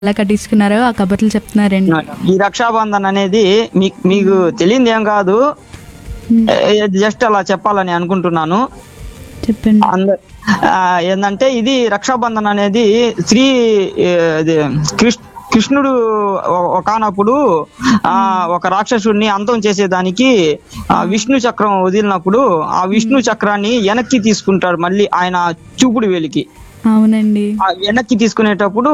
ఎలా కట్టించుకున్నారో ఆ కబుర్లు చెప్తున్నారండి ఈ రక్షాబంధన్ అనేది మీ- మీకు తెలియంది ఏం కాదు ఉమ్, జస్ట్ అలా చెప్పాలని అనుకుంటున్నాను చెప్పండి అంద ఆ, ఏందంటే ఇది రక్షాబంధన్ అనేది శ్రీ ఏ, ఇది కృష్ణ కృష్ణుడు ఒకనప్పుడు ఆ ఒక రాక్షసుడిని అంతం చేసేదానికి ఆ విష్ణు చక్రం వదిలినప్పుడు ఆ విష్ణు చక్రాన్ని వెనక్కి తీసుకుంటాడు మళ్ళీ ఆయన చూపుడు వేలికి అవునండి ఆ వెనక్కి తీసుకునేటప్పుడు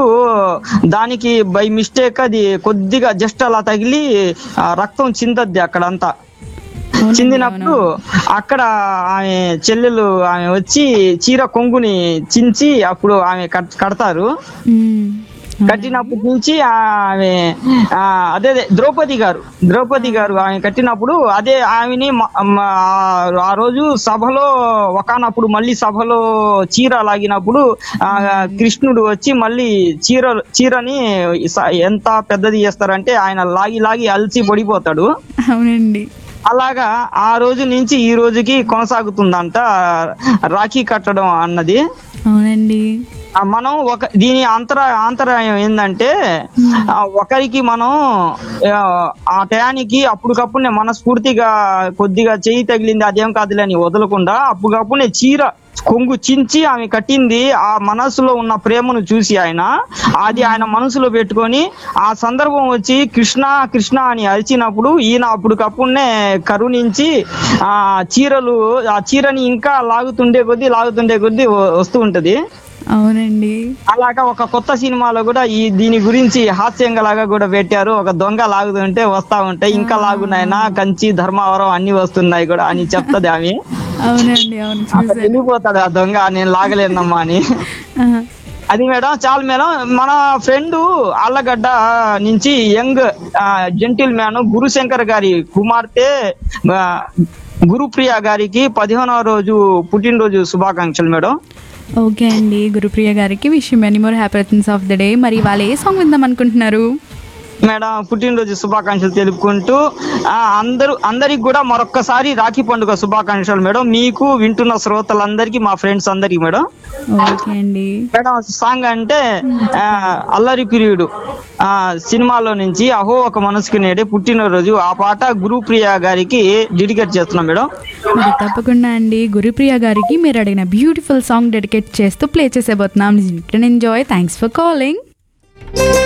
దానికి బై మిస్టేక్ అది కొద్దిగా జస్ట్ అలా తగిలి ఆ రక్తం చిందద్ది అక్కడంతా అవునండి, చిందినప్పుడు అక్కడ ఆమె చెల్లెలు ఆమె వచ్చి చీర కొంగుని చించి అప్పుడు ఆమె కట్- కడతారు ఉమ్, కట్టినప్పటి నుంచి ఆమె ఆ, అదే అదే ద్రౌపది గారు ద్రౌపది గారు ఆమె కట్టినప్పుడు అదే ఆమెని మ- మ- ఆ రోజు సభలో ఒకనప్పుడు మళ్ళీ సభలో చీర లాగినప్పుడు ఆ కృష్ణుడు వచ్చి మళ్ళీ చీర చీరని స- ఎంత పెద్దది చేస్తారంటే ఆయన లాగి లాగి అలసి పడిపోతాడు అవునండి అలాగా ఆ రోజు నుంచి ఈ రోజుకి కొనసాగుతుందంట రాఖీ కట్టడం అన్నది అవునండి ఆ మనం ఒక దీని అంతర ఆంతరాయం ఏంటంటే ఆ ఒకరికి మనం ఆ, ఆ టయానికి అప్పటికప్పుడే మనస్ఫూర్తిగా కొద్దిగా చెయ్యి తగిలింది అదేం కాదులే అని వదలకుండా అప్పటికప్పుడే చీర కొంగు చించి ఆమె కట్టింది ఆ మనసులో ఉన్న ప్రేమను చూసి ఆయన అది ఆయన మనసులో పెట్టుకొని ఆ సందర్భం వచ్చి కృష్ణ కృష్ణ అని అరిచినప్పుడు ఈయన అప్పటికప్పుడే కరుణించి ఆ చీరలు ఆ చీరని ఇంకా లాగుతుండే కొద్దీ లాగుతుండే కొద్దీ వ- వస్తూ ఉంటది అవునండి అలాగా ఒక కొత్త సినిమాలో కూడా ఈ దీని గురించి హాస్యంగా లాగా కూడా పెట్టారు ఒక దొంగ లాగుతుంటే వస్తా ఉంటాయి ఇంకా లాగున్నాయినా కంచి ధర్మవరం అన్ని వస్తున్నాయి కూడా అని చెప్తది ఆమె అవునండి అవును అక్కడ చూసాను వెళ్ళిపోతాడు ఆ దొంగ నేను లాగలేనమ్మా అని ఆహా. అది మేడం చాలు మేడం మన ఫ్రెండ్ ఆళ్ళగడ్డ నుంచి యంగ్ జెంటిల్ మ్యాన్ గురుశంకర్ గారి కుమార్తె ఆ, గురుప్రియ గారికి పదిహేనవ రోజు పుట్టినరోజు శుభాకాంక్షలు మేడం ఓకే అండి గురుప్రియ గారికి wish many more happy returns of the day మరి వాళ్ళు ఏ సాంగ్ విందాం అనుకుంటున్నారు మేడం పుట్టినరోజు శుభాకాంక్షలు తెలుపుకుంటూ ఆ, అందరూ అందరికి కూడా మరొక్కసారి రాఖీ పండుగ శుభాకాంక్షలు మేడం మీకు వింటున్న శ్రోతలందరికీ మా ఫ్రెండ్స్ అందరికి మేడం ఓకే అండి మేడం సాంగ్ అంటే ఆ, అల్లరి పిరియుడు ఆ సినిమాలో నుంచి అహో ఒక మనసుకు నేడే పుట్టినరోజు ఆ పాట గురుప్రియ గారికి డెడికేట్ చేస్తున్నాం మేడం మరి తప్పకుండా అండి గురుప్రియ గారికి మీరు అడిగిన బ్యూటిఫుల్ సాంగ్ డెడికేట్ చేస్తూ ప్లే చేసేబోతున్నాం ఎంజాయ్ థ్యాంక్స్ ఫర్ కాలింగ్